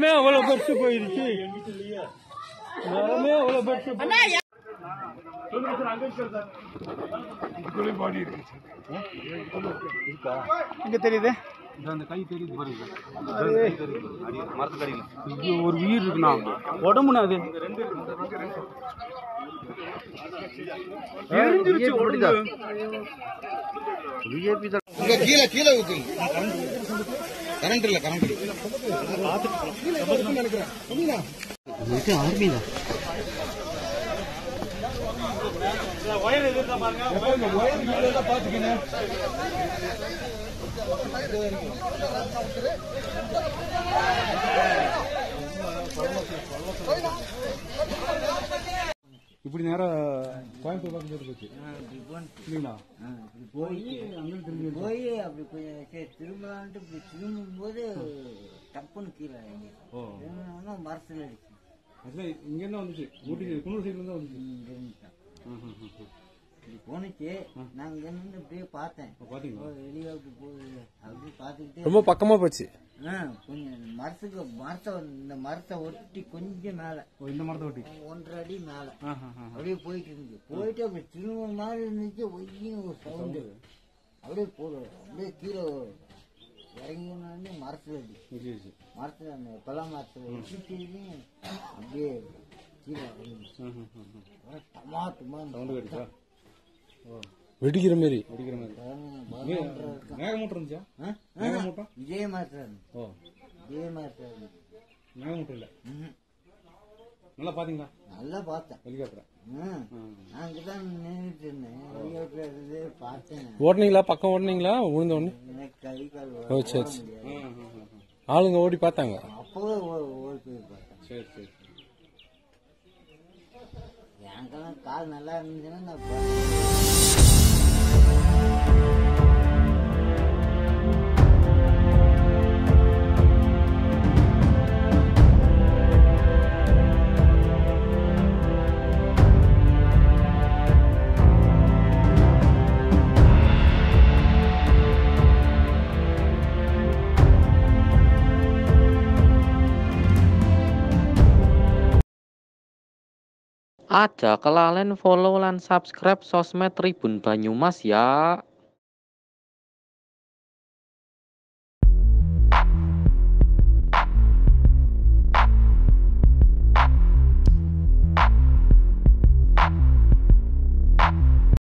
மரமே அவ்வளவு பெருசு போயிருச்சு மரமே அவ்வளவு பெருசு போயிருச்சு. இங்க தெரியுது அந்த கை தெரியுது பாருங்க இது ஒரு உயிர் இருக்குண்ணா உடம்புண்ணா அது எரிஞ்சிருச்சு உடம்பு இங்க கீழே கீழே ஊத்துங்க கரண்ட் இல்ல கரண்ட் இப்படி நேரம் கோயம்புத்தூர் பக்கம் போச்சு இல்லைங்களா போய் அப்படி கொஞ்சம் சரி திரும்பலான்ட்டு இப்படி திரும்பும்போது டப்புன்னு கீழே இறங்கி திரும்பினோம்னா மரத்தில் அடிச்சு ஆக்சுவலா இங்க என்ன வந்துச்சு ஊட்டி குன்னூர் சைடுல இருந்து வந்துச்சு இருந்துட்டேன் இப்படி போனுச்சு நான் இங்க நின்று அப்படியே பார்த்தேன் பாத்தீங்களா ஓ, வெளியே அப்படி போகுது அப்படி பார்த்துக்கிட்டே ரொம்ப பக்கமா போச்சு ஆ, கொஞ்சம் மரத்துக்கு மரத்தை இந்த மரத்தை ஒட்டி கொஞ்சம் மேலே ஓ, இந்த மரத்தை ஒட்டி ஒன்றரை அடி மேலே அப்படியே போயிட்டு இருந்துச்சு போயிட்டு அப்படி திரும்ப மாதிரி இருந்துச்சு ஒய்யும் ஒரு சவுண்டு அப்படியே போதும் அப்படியே கீழே இறங்கினோடனே மரத்தில் அடி வச்சிருச்சு மரத்தில் அந்த பலா மரத்தில் வச்சுட்டு அப்படியே கீழே இறங்கிச்சு டமா டமா சவுண்டு கடிச்சா வெடிக்கிற மாதிரி அடிக்கிற மாதிரி பதினொன்றரை இருக்கும் மேகமூட்டம் இருந்துச்சா ஆ? மேகமூட்டம் இதே மரத்தில் இருந்து ஓ இதே மரத்தில் இருந்து மேகமூட்டம் இல்ல ம்ஹும். நல்லா பாத்தீங்களா நல்லா பார்த்தேன் ஹெலிகாப்டர் ம். நான் அங்கதான் நின்றுட்டு இருந்தேன் வெளியே இருந்து பார்த்தேன் ஓடுனீங்களா பக்கம் ஓடுனீங்களா விழுந்த உடனே எனக்கு கை கால் ஓ ஓட சரி சரி முடியாது ஆளுங்க ஓடி பார்த்தாங்க அப்பவே ஓ- ஓடி போய் பார்த்தேன் சரி சரி எனக்கெல்லாம் கால் நல்லா இருந்துச்சுன்னா நான் பா- Aja kelalen follow lan subscribe sosmed Tribun Banyumas ya.